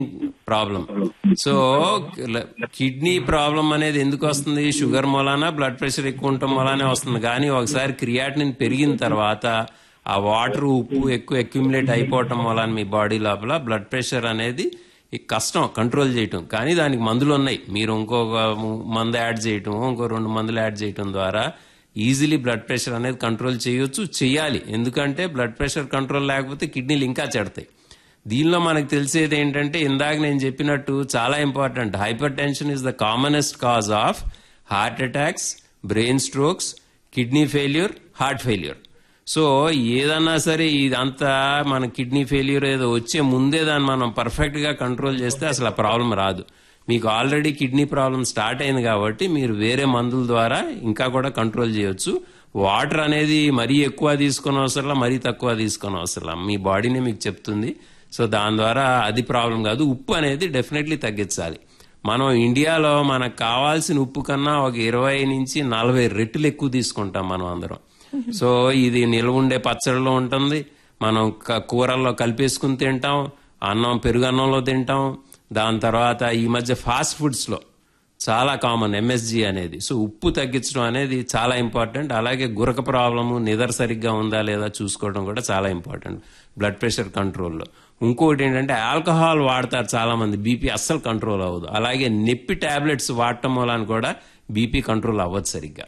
Problem so kidney problem అనేది ఎందుకు వస్తుంది షుగర్ మూలాన బ్లడ్ ప్రెషర్ ఎక్కువ ఉండటం మూలానే వస్తుంది కానీ ఒకసారి క్రియాటినిన్ పెరిగిన తర్వాత ఆ వాటర్ ఉప్పు ఎక్కువ అక్యుములేట్ అయిపోవటం మూలాన మీ బాడీ లోపల బ్లడ్ ప్రెషర్ అనేది ఈ కష్టం కంట్రోల్ చేయటం కానీ దానికి మందులు ఉన్నాయి మీరు ఇంకొక మందు యాడ్ చేయటం ఇంకో రెండు మందులు యాడ్ చేయటం ద్వారా ఈజీలీ బ్లడ్ ప్రెషర్ అనేది కంట్రోల్ చేయొచ్చు చేయాలి ఎందుకంటే బ్లడ్ ప్రెషర్ కంట్రోల్ లేకపోతే కిడ్నీలు ఇంకా చెడతాయి దీనిలో మనకు తెలిసేది ఏంటంటే ఇందాక నేను చెప్పినట్టు చాలా important hypertension is the commonest cause of heart attacks brain strokes kidney failure heart failure so ఏదన్నా సరే ఇదంతా మన కిడ్నీ ఫెయిల్యూర్ ఏదో వచ్చే ముందే దాన్ని మనం పర్ఫెక్ట్ గా కంట్రోల్ చేస్తే అసలు ఆ ప్రాబ్లం రాదు మీకు ఆల్రెడీ కిడ్నీ ప్రాబ్లం స్టార్ట్ అయింది కాబట్టి మీరు వేరే మందుల ద్వారా ఇంకా కూడా కంట్రోల్ చేయొచ్చు వాటర్ అనేది మరీ ఎక్కువ తీసుకుని అవసరం మరీ తక్కువ తీసుకుని అవసరం మీ బాడీనే మీకు చెప్తుంది సో దాని ద్వారా అది ప్రాబ్లం కాదు ఉప్పు అనేది డెఫినెట్లీ తగ్గించాలి మనం ఇండియాలో మనకు కావాల్సిన ఉప్పు కన్నా ఒక ఇరవై నుంచి నలభై రెట్లు ఎక్కువ తీసుకుంటాం మనం అందరం సో ఇది నిల్వ ఉండే పచ్చడిలో ఉంటుంది మనం క- కూరల్లో కలిపేసుకుని తింటాం అన్నం పెరుగు అన్నంలో తింటాం దాని తర్వాత ఈ మధ్య ఫాస్ట్ ఫుడ్స్ లో చాలా కామన్ ఎంఎస్జి అనేది సో ఉప్పు తగ్గించడం అనేది చాలా ఇంపార్టెంట్ అలాగే గురక ప్రాబ్లము నిద్ర సరిగ్గా ఉందా లేదా చూసుకోవడం కూడా చాలా ఇంపార్టెంట్ బ్లడ్ ప్రెషర్ కంట్రోల్లో ఇంకొకటి ఏంటంటే ఆల్కహాల్ వాడతారు చాలా మంది బీపీ అస్సలు కంట్రోల్ అవ్వదు అలాగే నొప్పి టాబ్లెట్స్ వాడటం వలన కూడా బీపీ కంట్రోల్ అవ్వదు సరిగ్గా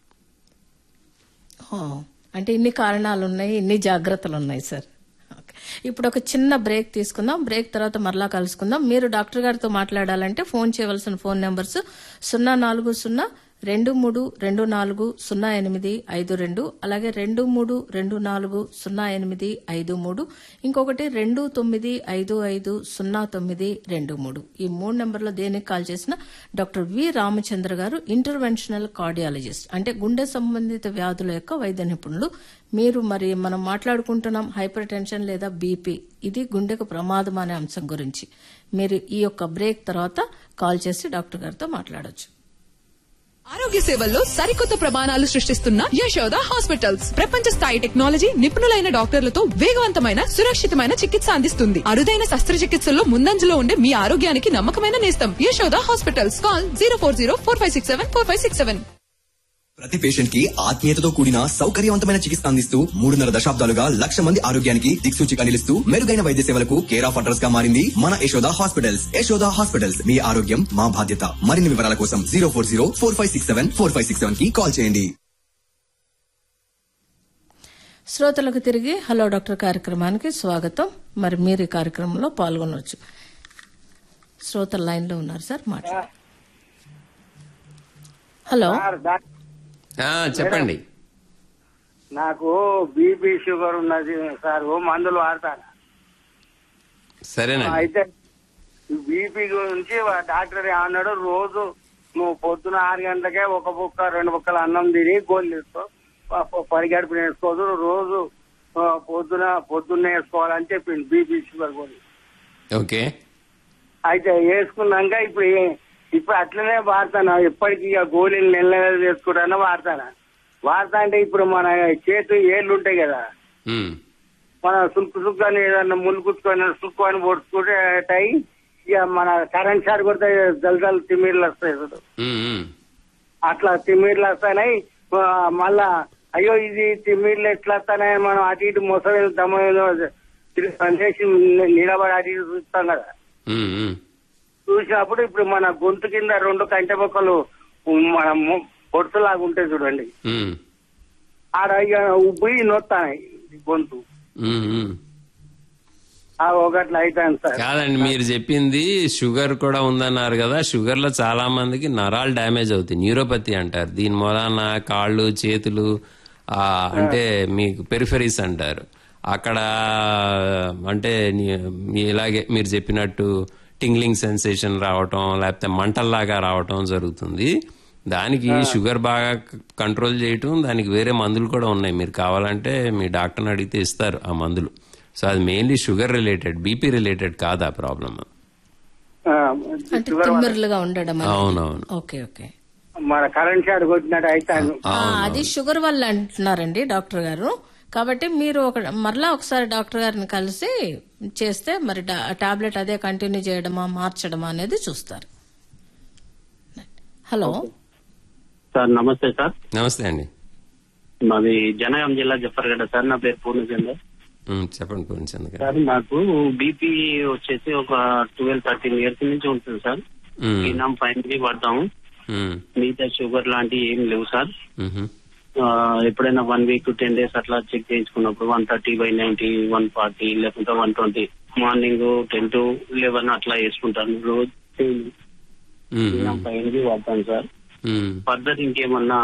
ఓ, అంటే ఇన్ని కారణాలు ఉన్నాయి ఇన్ని జాగ్రత్తలు ఉన్నాయి సార్ ఓకే. ఇప్పుడు ఒక చిన్న బ్రేక్ తీసుకుందాం బ్రేక్ తర్వాత మరలా కలుసుకుందాం మీరు డాక్టర్ గారితో మాట్లాడాలంటే ఫోన్ చేయవలసిన ఫోన్ నెంబర్స్ సున్నా నాలుగు సున్నా రెండు మూడు రెండు నాలుగు సున్నా ఎనిమిది ఐదు రెండు అలాగే రెండు మూడు రెండు నాలుగు సున్నా ఎనిమిది ఐదు మూడు ఇంకొకటి రెండు తొమ్మిది ఐదు ఐదు సున్నా తొమ్మిది రెండు మూడు ఈ మూడు నెంబర్లో దేనికి కాల్ చేసినా డాక్టర్ వి రామచంద్ర గారు ఇంటర్వెన్షనల్ కార్డియాలజిస్ట్ అంటే గుండె సంబంధిత వ్యాధుల యొక్క వైద్య నిపుణులు మీరు మరి మనం మాట్లాడుకుంటున్నాం హైపర్ టెన్షన్ లేదా బీపీ ఇది గుండెకు ప్రమాదం అనే అంశం గురించి మీరు ఈ యొక్క బ్రేక్ తర్వాత కాల్ చేసి డాక్టర్ గారితో మాట్లాడొచ్చు ఆరోగ్య సేవల్లో సరికొత్త ప్రమాణాలు సృష్టిస్తున్న యశోద హాస్పిటల్స్ ప్రపంచ స్థాయి టెక్నాలజీ నిపుణులైన డాక్టర్లతో వేగవంతమైన సురక్షితమైన చికిత్స అందిస్తుంది అరుదైన శస్త్రచికిత్సల్లో ముందంజలో ఉండే మీ ఆరోగ్యానికి నమ్మకమైన నేస్తం Yashoda hospitals call zero four zero four five six seven four five six seven ప్రతి పేషెంట్ కి ఆత్మీయతతో కూడిన సౌకర్యవంతమైన చికిత్స అందిస్తూ మూడున్నర దశాబ్దాలుగా లక్ష మంది ఆరోగ్యానికి దిక్సూచిగా నిలుస్తూ మెరుగైన వైద్య సేవలకు కేర్ ఆఫ్ అడ్రస్ గా మారింది మన యశోద హాస్పిటల్స్ యశోద హాస్పిటల్స్ మీ ఆరోగ్యం మా బాధ్యత మరిన్ని వివరాల కోసం zero four zero four five six seven four five six seven కి కాల్ చేయండి శ్రోతలకు తిరిగి హలో డాక్టర్ కార్యక్రమానికి స్వాగతం మరి మీరు ఈ కార్యక్రమంలో పాల్గొనవచ్చు శ్రోతల లైన్ లో ఉన్నారు సార్ మాట్లాడు హలో సార్ డాక్- ఆ, చెప్పండి నాకు బీపీ షుగర్ ఉన్నది సార్ ఓ మందులు వాడతాను సరేనండి అయితే బీపీ గురించి వా- డాక్టర్ ఏమన్నాడు రోజు నువ్వు పొద్దున ఆరు గంటలకే ఒక బుక్క రెండు బుక్కలు అన్నం తిని గోళ్ళు వేసుకో ప- ప- పరిగెడుపు వేసుకోదు రోజు ఆ, పొద్దున పొద్దున్నే వేసుకోవాలని చెప్పింది బీపీ షుగర్ గోళీ ఓకే అయితే వేసుకున్నాక ఇప్పుడు ఏ- ఇప్పుడు అట్లనే వాడతాను ఎప్పటికీ ఇక గోళీలు నెల నెల వేసుకుంటాను వాడతాను వాడతా అంటే ఇప్పుడు మన చేతు ఏళ్ళు ఉంటాయి కదా ఉమ్, మన సుక్కు సుక్కు అని ఏదన్నా ముళ్ళు కుచ్చుకొని సుక్కు అని పొడుచుకుంటే అయి ఇక మన కరెంట్ షాట్ కొడితే జల్జల్ తిమ్మిర్లు వస్తాయి చూడు ఉమ్, ఉమ్. అట్లా తిమ్మిర్లు వస్తాయి మళ్ళా అయ్యో ఇది తిమ్మిర్లు ఎట్లా వస్తాయి మనం అటు ఇటు మొసలి దమ్మ చేసి నిలబడి అటు ఇటు చూస్తాం కదా ఉమ్, ఉమ్. చూసినప్పుడు ఇప్పుడు మన గొంతు కింద రెండు కంటె మొక్కలు మన మొ- పొడుచులాగా ఉంటాయి చూడండి ఉమ్, ఆడ ఇక ఉబ్బి నొత్తాయి గొంతు ఉమ్, ఉమ్. ఆ ఒకట్లా అవుతాను సార్ కాదండి మీరు చెప్పింది షుగర్ కూడా ఉందన్నారు కదా షుగర్ లో చాలా మందికి నరాలు డ్యామేజ్ అవుతాయి న్యూరోపతి అంటారు దీని మూలాన కాళ్ళు చేతులు ఆ, అంటే మీకు పెరిఫరీస్ అంటారు అక్కడ అంటే నీ- మీ- ఇలాగే మీరు చెప్పినట్టు టింగ్లింగ్ సెన్సేషన్ రావటం లేకపోతే మంటల్లాగా రావటం జరుగుతుంది దానికి షుగర్ బాగా కంట్రోల్ చేయటం దానికి వేరే మందులు కూడా ఉన్నాయి మీరు కావాలంటే మీ డాక్టర్ని అడిగితే ఇస్తారు ఆ మందులు సో అది mainly sugar related BP related కాదు ఆ ప్రాబ్లమ్ ఆ, అంటే షుగర్ వల్ల తిమ్మిర్లుగా ఉండడం అనేది. అవునవును ఓకే ఓకే మన కరెంట్ షాట్ కొట్టినట్టు అవుతాను ఆ, అది షుగర్ వల్ల అంటున్నారండి డాక్టర్ గారు కాబట్టి మీరు ఒక మరలా ఒకసారి డాక్టర్ గారిని కలిసి చేస్తే మరి టాబ్లెట్ అదే కంటిన్యూ చేయడమా మార్చడమా అనేది చూస్తారు హలో సార్ నమస్తే సార్ నమస్తే అండి మాది జనగాం జిల్లా జఫర్గడ్డ సార్ నా పేరు పూర్ణచంద్ర ఉమ్, చెప్పండి పూర్ణచంద్ర గారు సార్ నాకు బీపీ వచ్చేసి ఒక ట్వెల్వ్ థర్టీన్ ఇయర్స్ నుంచి ఉంటుంది సార్ ఉమ్, ఈనాం పైన పడతాము ఉమ్, మిగతా షుగర్ లాంటివి ఏం లేవు సార్ ఉహు, ఆ, ఎప్పుడైనా వన్ వీక్ టెన్ డేస్ అట్లా చెక్ చేయించుకున్నప్పుడు one thirty by ninety one forty లేకుంటే one twenty morning ten to eleven అట్లా వేసుకుంటాను రోజు ఉమ్, ఈనాం పైన వాడతాను సార్ ఉమ్. ఫర్దర్ ఇంకేమన్నా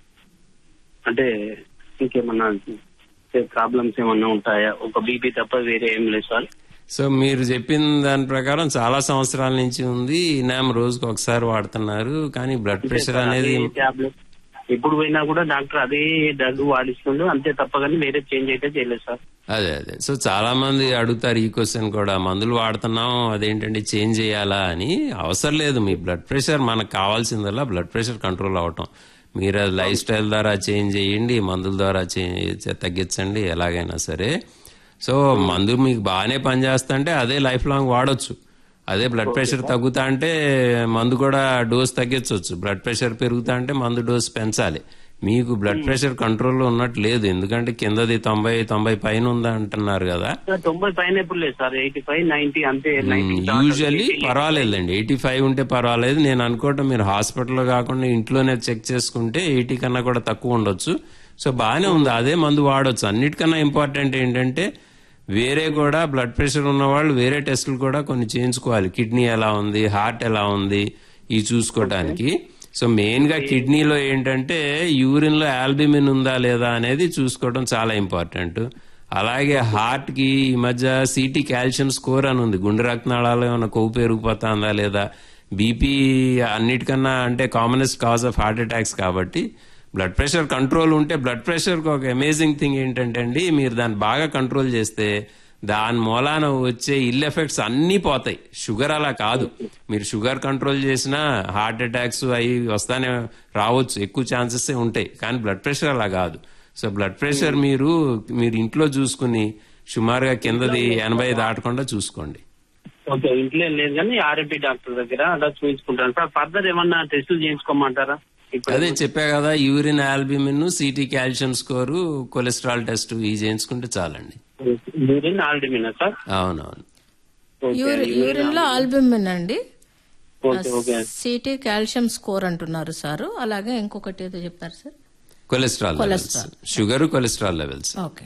అంటే ఇంకేమన్నా ప్రాబ్లమ్స్ ఏమన్నా ఉంటాయా ఒక బీపీ తప్ప వేరే ఏం లేదు సార్ సో మీరు చెప్పిన దాని ప్రకారం చాలా సంవత్సరాల నుంచి ఉంది ఇనామ్ రోజుకు ఒకసారి వాడుతున్నారు కానీ బ్లడ్ ప్రెషర్ అనేది టాబ్లెట్ ఎప్పుడు పోయినా కూడా డాక్టర్ అదే డ్రగ్ వాడిస్తుండు అంతే తప్ప కానీ వేరే చేంజ్ అయితే చేయలేదు సార్ అదే అదే సో చాలా మంది అడుగుతారు ఈ క్వశ్చన్ కూడా మందులు వాడుతున్నాం అదేంటండి చేంజ్ చేయాలా అని అవసరం లేదు మీ బ్లడ్ ప్రెషర్ మనకు కావాల్సిందల్లా బ్లడ్ ప్రెషర్ కంట్రోల్ అవటం మీరు అది లైఫ్ స్టైల్ ద్వారా చేంజ్ చేయండి మందుల ద్వారా చేంజ్ తగ్గించండి ఎలాగైనా సరే సో మందు మీకు బాగానే పనిచేస్తుంటే అదే లైఫ్ లాంగ్ వాడొచ్చు అదే బ్లడ్ ప్రెషర్ తగ్గుతా అంటే మందు కూడా డోస్ తగ్గించవచ్చు బ్లడ్ ప్రెషర్ పెరుగుతా అంటే మందు డోస్ పెంచాలి మీకు బ్లడ్ ప్రెషర్ కంట్రోల్లో ఉన్నట్టు లేదు ఎందుకంటే కిందది తొంభై తొంభై పైన ఉందా అంటున్నారు కదా సార్ తొంభై పైన ఎప్పుడు లేదు సార్ ఎయిటీ ఫైవ్ నైన్టీ అంతే యూజువల్లీ పర్వాలేదండి ఎయిటీ ఫైవ్ ఉంటే పర్వాలేదు నేను అనుకోవటం మీరు హాస్పిటల్లో కాకుండా ఇంట్లోనే చెక్ చేసుకుంటే ఎయిటీ కన్నా కూడా తక్కువ ఉండొచ్చు సో బాగానే ఉంది అదే మందు వాడొచ్చు అన్నిటికన్నా ఇంపార్టెంట్ ఏంటంటే వేరే కూడా బ్లడ్ ప్రెషర్ ఉన్న వాళ్ళు వేరే టెస్టులు కూడా కొన్ని చేయించుకోవాలి కిడ్నీ ఎలా ఉంది హార్ట్ ఎలా ఉంది ఇవి చూసుకోవడానికి సో మెయిన్ గా కిడ్నీలో ఏంటంటే యూరిన్ లో ఆల్బిమిన్ ఉందా లేదా అనేది చూసుకోవడం చాలా ఇంపార్టెంట్ అలాగే హార్ట్ కి ఈ మధ్య సిటీ కాల్షియం స్కోర్ అని ఉంది గుండె రక్తనాళాలు ఏమైనా కొవ్వు పెరిగిపోతుందా లేదా బీపీ అన్నిటికన్నా అంటే commonest cause of heart attacks కాబట్టి బ్లడ్ ప్రెషర్ కంట్రోల్ ఉంటే బ్లడ్ ప్రెషర్ ఒక అమేజింగ్ థింగ్ ఏంటంటే అండి మీరు దాన్ని బాగా కంట్రోల్ చేస్తే దాని మూలాన వచ్చే ఇల్ ఎఫెక్ట్స్ అన్నీ పోతాయి షుగర్ అలా కాదు మీరు షుగర్ కంట్రోల్ చేసినా హార్ట్ అటాక్స్ అవి వస్తానే రావచ్చు ఎక్కువ ఛాన్సెస్ ఉంటాయి కానీ బ్లడ్ ప్రెషర్ అలా కాదు సో బ్లడ్ ప్రెషర్ మీరు మీరు ఇంట్లో చూసుకుని సుమారుగా కిందది ఎనభై దాటకుండా చూసుకోండి ఓకే ఇంట్లో ఏం లేదు కానీ ఆర్ఎంపీ డాక్టర్ దగ్గర అలా చూపించుకుంటాను సార్ ఫర్దర్ ఏమన్నా టెస్టులు చేయించుకోమంటారా ఇప్పుడు అదే చెప్పా కదా urine albumin CT calcium score cholesterol test ఇవి చేయించుకుంటే చాలండి యూరిన్ ఆల్డిమినా సార్ అవునవును ఓకే, యూరి- యూరిన్ లో ఆల్బుమిన్ అండి okay okay CT calcium score అంటున్నారు సార్ అలాగే ఇంకొకటి ఏదో చెప్పారు sir cholesterol levels cholesterol. Sugar cholesterol levels okay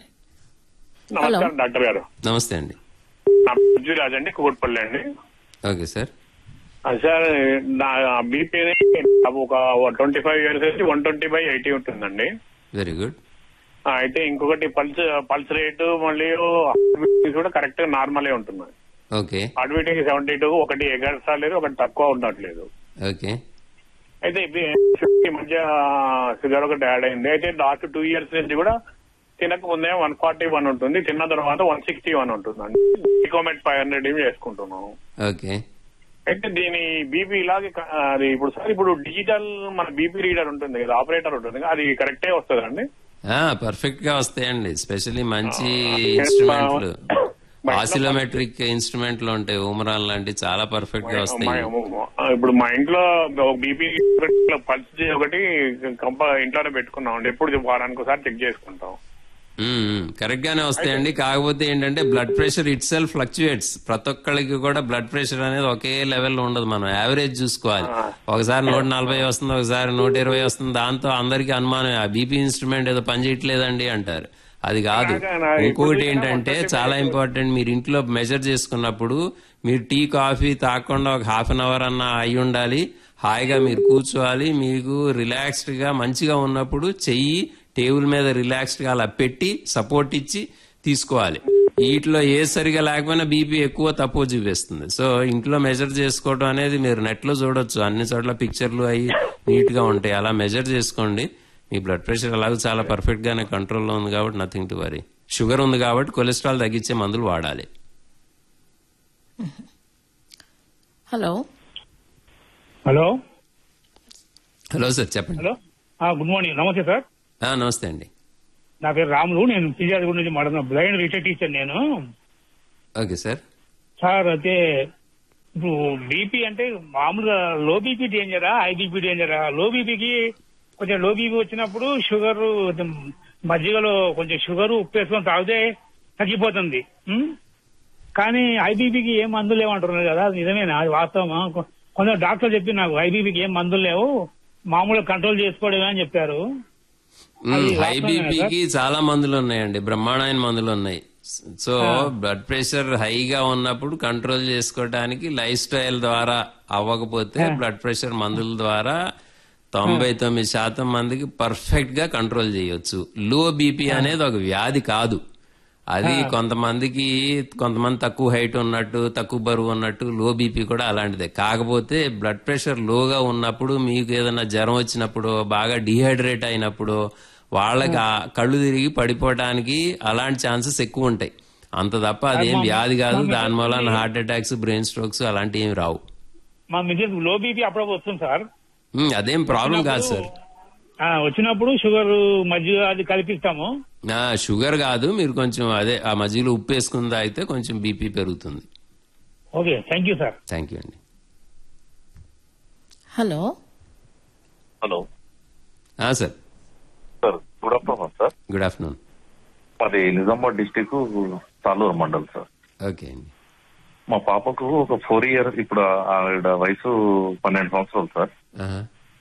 నమస్కారం డాక్టర్ గారు నమస్తే అండి నా పృథ్వీరాజ్ అండి కుకుట్పల్లి అండి ఓకే సార్ ఆ, సార్ నా బీపీ ఒక ట్వంటీ ఫైవ్ ఇయర్స్ నుంచి వన్ ట్వంటీ బై ఎయిటీ ఉంటుందండి వెరీ గుడ్ ఆ, అయితే ఇంకొకటి పల్స్ పల్స్ రేటు మళ్ళీ heartbeat కూడా కరెక్ట్ గా నార్మలే ఉంటున్నాయి okay heart beating seventy two ఒకటి ఎగరట్లేదు ఒకటి తక్కువ ఉండట్లేదు ఓకే అయితే ఇది ఈ మధ్య షుగర్ ఒకటి యాడ్ అయింది అయితే లాస్ట్ టూ ఇయర్స్ నుంచి కూడా తినక ముందే వన్ ఫార్టీ వన్ ఉంటుంది తిన్న తర్వాత వన్ సిక్స్టీ వన్ ఉంటుందండి ఇకోమెట్ ఫైవ్ హండ్రెడ్ ఏమి చేసుకుంటున్నాం ఓకే అయితే దీని బీపీ ఇలాగే క- అది ఇప్పుడు సార్ ఇప్పుడు డిజిటల్ మన బీపీ రీడర్ ఉంటుంది కదా ఆపరేటర్ ఉంటుంది కదా, అది కరెక్టే వస్తుందండి పర్ఫెక్ట్ గా వస్తాయండి స్పెషల్లీ మంచి ఆ, ఇన్స్ట్రుమెంట్లు మా- ఆసిలోమెట్రిక్ ఇన్స్ట్రుమెంట్లు ఉంటాయి ఉమరాన్ లాంటి చాలా పర్ఫెక్ట్ గా వస్తాయి మా- ఇప్పుడు మా ఇంట్లో బీపీ పల్స్ ఒకటి కంప ఇంట్లోనే పెట్టుకున్నాం అండి ఎప్పుడు వారానికి ఒకసారి చెక్ చేసుకుంటాం కరెక్ట్ గానే వస్తాయండి కాకపోతే ఏంటంటే blood pressure itself fluctuates ప్రతి ఒక్కళ్ళకి కూడా బ్లడ్ ప్రెషర్ అనేది ఒకే లెవెల్లో ఉండదు మనం యావరేజ్ చూసుకోవాలి ఒకసారి నూట నలభై వస్తుంది ఒకసారి నూట ఇరవై వస్తుంది దాంతో అందరికీ అనుమానం ఆ బీపీ ఇన్స్ట్రుమెంట్ ఏదో పనిచేయట్లేదండి అంటారు అది కాదు ఇంకోటి ఏంటంటే చాలా ఇంపార్టెంట్ మీరు ఇంట్లో మెజర్ చేసుకున్నప్పుడు మీరు టీ కాఫీ తాగకుండా ఒక హాఫ్ అన్ అవర్ అన్న అయి ఉండాలి హాయిగా మీరు కూర్చోవాలి మీకు రిలాక్స్డ్ గా మంచిగా ఉన్నప్పుడు చెయ్యి టేబుల్ మీద రిలాక్స్డ్ గా అలా పెట్టి సపోర్ట్ ఇచ్చి తీసుకోవాలి వీటిలో ఏ సరిగా లేకపోయినా బీపీ ఎక్కువ తక్కువ చూపిస్తుంది సో ఇంట్లో మెజర్ చేసుకోవడం అనేది మీరు నెట్ లో చూడొచ్చు అన్ని చోట్ల పిక్చర్లు అవి నీట్ గా ఉంటాయి అలా మెజర్ చేసుకోండి మీ బ్లడ్ ప్రెషర్ అలాగే చాలా పర్ఫెక్ట్ గానే కంట్రోల్లో ఉంది కాబట్టి నథింగ్ టు వరీ షుగర్ ఉంది కాబట్టి కొలెస్ట్రాల్ తగ్గించే మందులు వాడాలి హలో హలో హలో సార్ చెప్పండి హలో గుడ్ మార్నింగ్ నమస్తే సార్ ఆ, నమస్తే అండి నా పేరు రాములు నేను ఫిజియాలజీ నుంచి మాట్లాడుతున్నా బ్లైండ్ రిటైర్ టీచర్ నేను ఓకే సార్ సార్ అయితే ఇప్పుడు బీపీ అంటే మామూలుగా లో బీపీ డేంజరా హై బీపీ డేంజరా లో బీపీకి కొంచెం లో బీపీ వచ్చినప్పుడు షుగర్ మజ్జిగలో కొంచెం షుగర్ ఉప్పు వేసుకొని తాగితే తగ్గిపోతుంది ఉం? కానీ హై బీపీకి ఏం మందులు లేవంటున్నారు కదా అది నిజమేనా అది వాస్తవమా కొ- కొందరు డాక్టర్ చెప్పి నాకు హై బీపీకి ఏం మందులు లేవు మామూలుగా కంట్రోల్ చేసుకోవడమే అని చెప్పారు అది హై వాస్తవమేనా బీపీకి చాలా మందులు ఉన్నాయండి బ్రహ్మాండమైన మందులు ఉన్నాయి సో బ్లడ్ ప్రెషర్ హైగా ఉన్నప్పుడు కంట్రోల్ చేసుకోవడానికి లైఫ్ స్టైల్ ద్వారా అవ్వకపోతే బ్లడ్ ప్రెషర్ మందుల ద్వారా తొంభై తొమ్మిది శాతం మందికి పర్ఫెక్ట్ గా కంట్రోల్ చేయొచ్చు లో బీపీ అనేది ఒక వ్యాధి కాదు అది కొంతమందికి కొంతమంది తక్కువ హైట్ ఉన్నట్టు తక్కువ బరువు ఉన్నట్టు లో బీపీ కూడా అలాంటిదే కాకపోతే బ్లడ్ ప్రెషర్ లోగా ఉన్నప్పుడు మీకు ఏదైనా జ్వరం వచ్చినప్పుడు బాగా డిహైడ్రేట్ అయినప్పుడు వాళ్ళకి ఆ కళ్ళు తిరిగి పడిపోవడానికి అలాంటి ఛాన్సెస్ ఎక్కువ ఉంటాయి అంత తప్ప అదేం వ్యాధి కాదు దాని వలన హార్ట్ అటాక్స్ బ్రెయిన్ స్ట్రోక్స్ అలాంటివి ఏమి రావు మా మిసెస్ లో బీపీ అప్పుడప్పుడు వస్తుంది సార్ ఉమ్, అదేం ప్రాబ్లం కాదు సార్ ఆ, వచ్చినప్పుడు షుగర్ మజ్జిగ అది కల్పిస్తాము ఆ, షుగర్ కాదు మీరు కొంచెం అదే ఆ మధ్యలో ఉప్పు వేసుకుని తాగితే కొంచెం బీపీ పెరుగుతుంది okay thank you sir thank you అండి హలో హలో ఆ, sir sir good afternoon sir good afternoon మాది Nizamabad district Saluru mandal sir okay అండి మా పాపకు ఒక ఫోర్ ఇయర్ ఇప్పుడు ఆవిడ వయసు పన్నెండు సంవత్సరాలు సార్ ఆహా.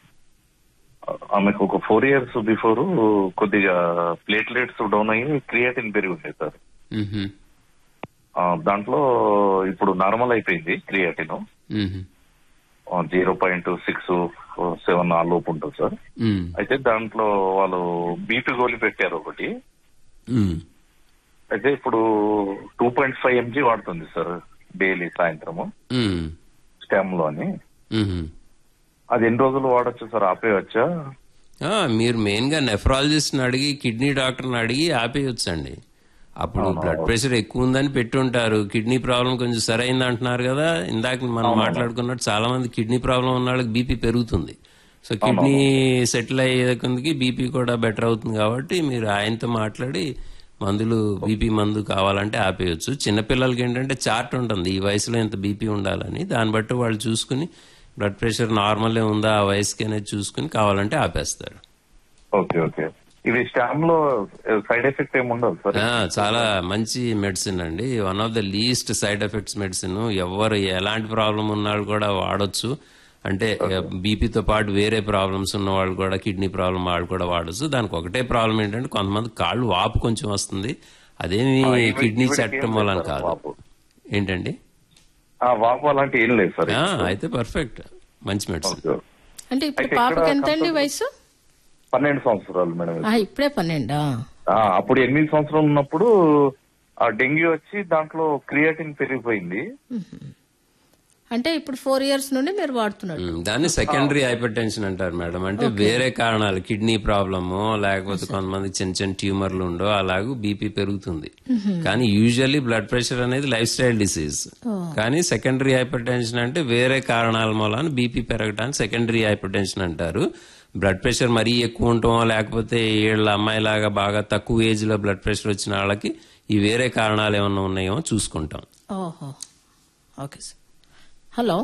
ఆమెకు ఒక ఫోర్ ఇయర్స్ బిఫోర్ కొద్దిగా ప్లేట్లెట్స్ డౌన్ అయ్యి క్రియేటిన్ పెరిగి ఉంది సార్ మ్హూ. ఆ, దాంట్లో ఇప్పుడు నార్మల్ అయిపోయింది క్రియేటిన్ మ్హూ. జీరో పాయింట్ సిక్స్ సెవెన్ ఆ లోపు ఉంటుంది సార్ మ్. అయితే దాంట్లో వాళ్ళు బీపీ గోళీ పెట్టారు ఒకటి మ్. అయితే ఇప్పుడు టూ పాయింట్ ఫైవ్ ఎంజీ వాడుతుంది సార్ డైలీ సాయంత్రము మ్. స్టామ్ లో అని మ్హూ. అది ఎన్ని రోజులు వాడొచ్చు సార్ ఆపేయచ్చా ఆ, మీరు మెయిన్ గా నెఫ్రాలజిస్ట్ అడిగి కిడ్నీ డాక్టర్ని అడిగి ఆపేయొచ్చండి అప్పుడు బ్లడ్ ప్రెషర్ ఎక్కువ ఉందని పెట్టుంటారు కిడ్నీ ప్రాబ్లం కొంచెం సరైంది అంటున్నారు కదా ఇందాక మనం మాట్లాడుకున్నట్టు చాలా మంది కిడ్నీ ప్రాబ్లం ఉన్న వాళ్ళకి బీపీ పెరుగుతుంది సో కిడ్నీ సెటిల్ అయ్యే కొందికి బీపీ కూడా బెటర్ అవుతుంది కాబట్టి మీరు ఆయనతో మాట్లాడి మందులు బీపీ మందు కావాలంటే ఆపేయచ్చు చిన్నపిల్లలకి ఏంటంటే చార్ట్ ఉంటుంది ఈ వయసులో ఎంత బీపీ ఉండాలని దాన్ని బట్టి వాళ్ళు చూసుకుని బ్లడ్ ప్రెషర్ నార్మల్ ఉందా ఆ వయసుకి అనేది చూసుకుని కావాలంటే ఆపేస్తారు ఓకే ఓకే ఇది స్టామ్ లో సైడ్ ఎఫెక్ట్ ఏమి ఉండదు సార్ ఆ, చాలా మంచి మెడిసిన్ అండి one of the least side effects medicine ఎవరు ఎలాంటి ప్రాబ్లం ఉన్నాళ్ళు కూడా వాడొచ్చు అంటే బీపీతో పాటు వేరే ప్రాబ్లమ్స్ ఉన్న వాళ్ళు కూడా కిడ్నీ ప్రాబ్లం వాళ్ళు కూడా వాడొచ్చు దానికి ఒకటే ప్రాబ్లం ఏంటంటే కొంతమంది కాళ్ళు వాపు కొంచెం వస్తుంది అదేమి ఆ, ఈవిడ- కిడ్నీ ఈవిడకి చట్టం ఏం వలన లేదు సార్ కాదు వాపు. ఏంటండి ఆ, వాపు అలాంటి ఏం లేదు సార్ ఆ, అయితే పర్ఫెక్ట్ మంచి మెడిసిన్ ఓకే. అంటే ఇప్పుడు అయితే పాపకి ఇక్కడ ఎంత అండి consult- వయసు పన్నెండు సంవత్సరాలు మేడం ఆ, ఇప్పుడే పన్నెండా ఆ, అప్పుడు ఎనిమిది సంవత్సరాలు ఉన్నప్పుడు ఆ డెంగ్యూ వచ్చి దాంట్లో క్రియేటిన్ పెరిగిపోయింది అంటే ఇప్పుడు ఫోర్ ఇయర్స్ నుండి మీరు వాడుతున్నారు ఉమ్, దాన్ని సెకండరీ హైపర్ టెన్షన్ అంటారు మేడం అంటే వేరే కారణాలు కిడ్నీ ప్రాబ్లము లేకపోతే కొంతమంది చిన్న చిన్న ట్యూమర్లు ఉండో అలాగూ బీపీ పెరుగుతుంది కానీ యూజువల్లీ బ్లడ్ ప్రెషర్ అనేది లైఫ్ స్టైల్ డిసీజ్ కానీ సెకండరీ హైపర్ టెన్షన్ అంటే వేరే కారణాల మూలాన బీపీ పెరగడానికి సెకండరీ హైపర్ టెన్షన్ అంటారు బ్లడ్ ప్రెషర్ మరీ ఎక్కువ ఉండటం లేకపోతే ఏళ్ళ అమ్మాయిలాగా బాగా తక్కువ ఏజ్ లో బ్లడ్ ప్రెషర్ వచ్చిన వాళ్ళకి ఈ వేరే కారణాలు ఏమన్నా ఉన్నాయేమో చూసుకుంటాం ఓహో okay sir hello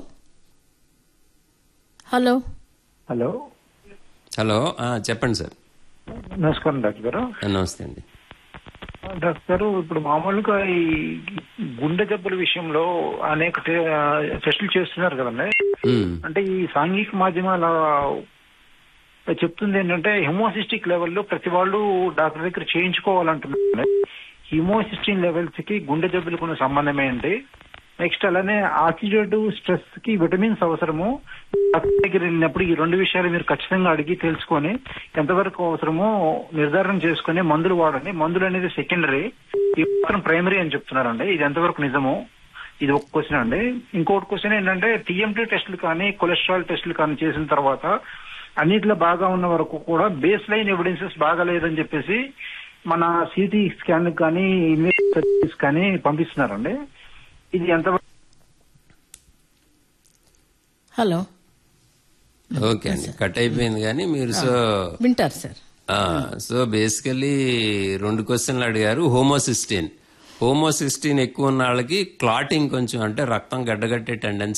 hello hello hello ఆ, చెప్పండి సార్ నమస్కారం డాక్టర్ గారు నమస్తే అండి డాక్టర్ గారు ఇప్పుడు మామూలుగా ఈ గుండె జబ్బుల విషయంలో అనేక టే- టెస్టులు చేస్తున్నారు కదండి ఉమ్. అంటే ఈ సాంఘిక మాధ్యమాల చెప్తుంది ఏంటంటే హిమోసిస్టిక్ లెవెల్లో ప్రతి వాళ్ళు డాక్టర్ దగ్గర చేయించుకోవాలంటున్నారు హిమోసిస్టిన్ లెవెల్స్ కి గుండె జబ్బులకు ఉన్న సంబంధం ఏంటి నెక్స్ట్ అలానే ఆక్సిడేటివ్ స్ట్రెస్ కి విటమిన్స్ అవసరము డాక్టర్ దగ్గర వెళ్ళినప్పుడు ఈ రెండు విషయాలు మీరు ఖచ్చితంగా అడిగి తెలుసుకొని ఎంతవరకు అవసరమో నిర్ధారణ చేసుకుని మందులు వాడండి మందులు అనేది సెకండరీ ఇది మాత్రం ప్రైమరీ అని చెప్తున్నారండి ఇది ఎంతవరకు నిజము ఇది ఒక క్వశ్చన్ అండి ఇంకోటి క్వశ్చన్ ఏంటంటే టీఎంటీ టెస్టులు కానీ కొలెస్ట్రాల్ టెస్టులు కానీ చేసిన తర్వాత అన్నిట్లో బాగా ఉన్న వరకు కూడా బేస్ లైన్ ఎవిడెన్సెస్ బాగా లేదని చెప్పేసి మన సిటీ స్కాన్ కానీ ఇన్వెస్టిగేషన్స్ కానీ పంపిస్తున్నారండి ఇది ఎంత హలో ఓకే అండి కట్ అయిపోయింది కానీ మీరు సో వింటారు సార్ సో బేసికలీ రెండు క్వశ్చన్లు అడిగారు హోమోసిస్టిన్ హోమోసిస్టిన్ ఎక్కువ ఉన్న వాళ్ళకి క్లాటింగ్ కొంచెం అంటే రక్తం గడ్డగట్టే టెండెన్సీ